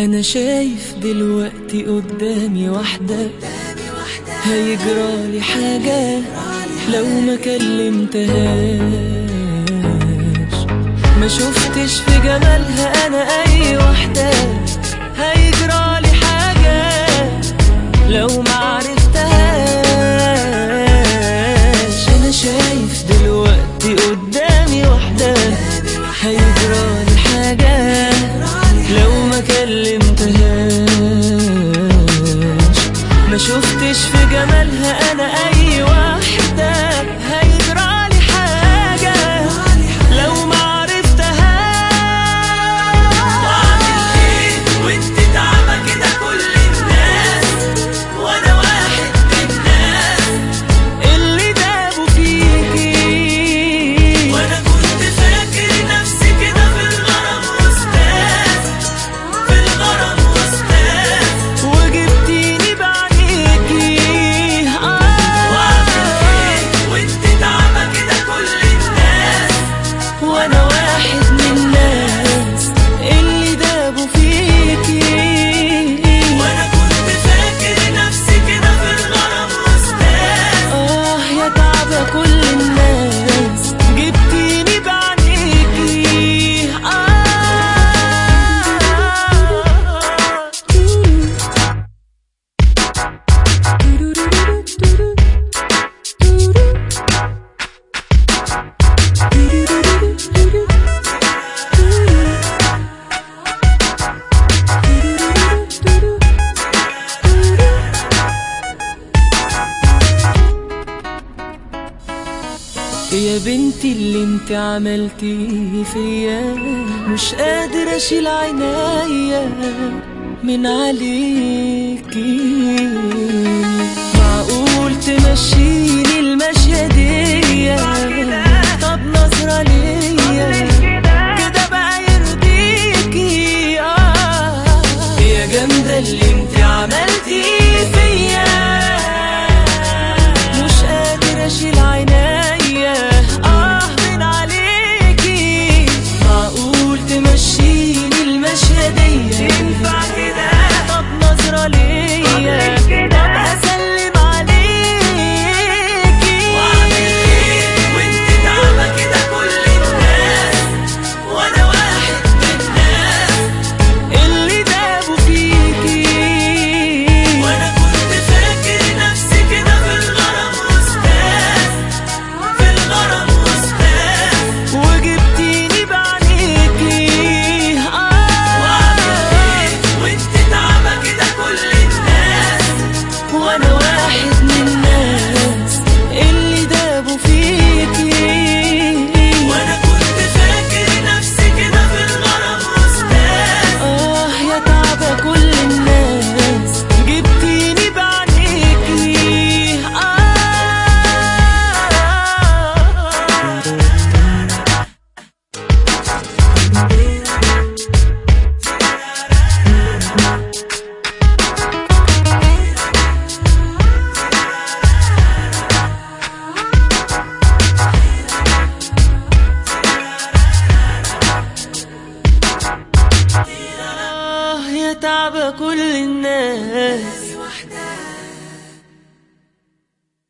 انا شايف دلوقتي قدامي واحدة هيجرالي حاجة لو ما كلمتهاش ما شفتش في جمالها انا اي واحدة هيجرالي حاجة لو ما عرفتهاش انا شايف دلوقتي قدامي واحدة هيجرالي حاجة لو ما كلمتهاش ما شفتش في جمالها انا اي واحدة هيجرالي حاجة لو ما عرفتهاش واعمل ايه وانت تعبى كده كل الناس وانا واحد من الناس اللي دابوا فيكي وانا كنت فاكر نفسي كده في الغرام استاذ في الغرام استاذ وجبتيني بعينيكي واعمل آه ايه وانت تعبى كده كل الناس وانا واحد من الناس اللي دابوا فيكي وانا كنت فاكر نفسي كده في الغرام استاذ اه يا تعبة كل الناس جبتيني بعينيكي آه يا بنتي اللي انت عملتيه فيا مش قادر اشيل عينيا من عليكي معقول تمشيني المشية دي طب نظرة ليا كده بقى يرضيكي آه يا جامدة اللي انت عملتيه فيا مش قادر اشيل عينيا اه من عليكي معقول تمشيني المشية دي ينفع كده طب نظرة ليا طب اسلم عليكي واعمل ايه وانت تعبى كده كل الناس وانا واحد من الناس اللي دابوا فيكي وانا كنت فاكر نفسي كده في الغرام استاذ في الغرام استاذ وجبتيني بعينيكي واعمل اه ايه وانت تعبى كده كل الناس وانا واحد من الناس اللي دابوا فيكي وانا كنت فاكر نفسي كده في الغرام استاذ اه يا تعبة كل الناس جبتيني بعينيكي آه آه يا تعبة كل الناس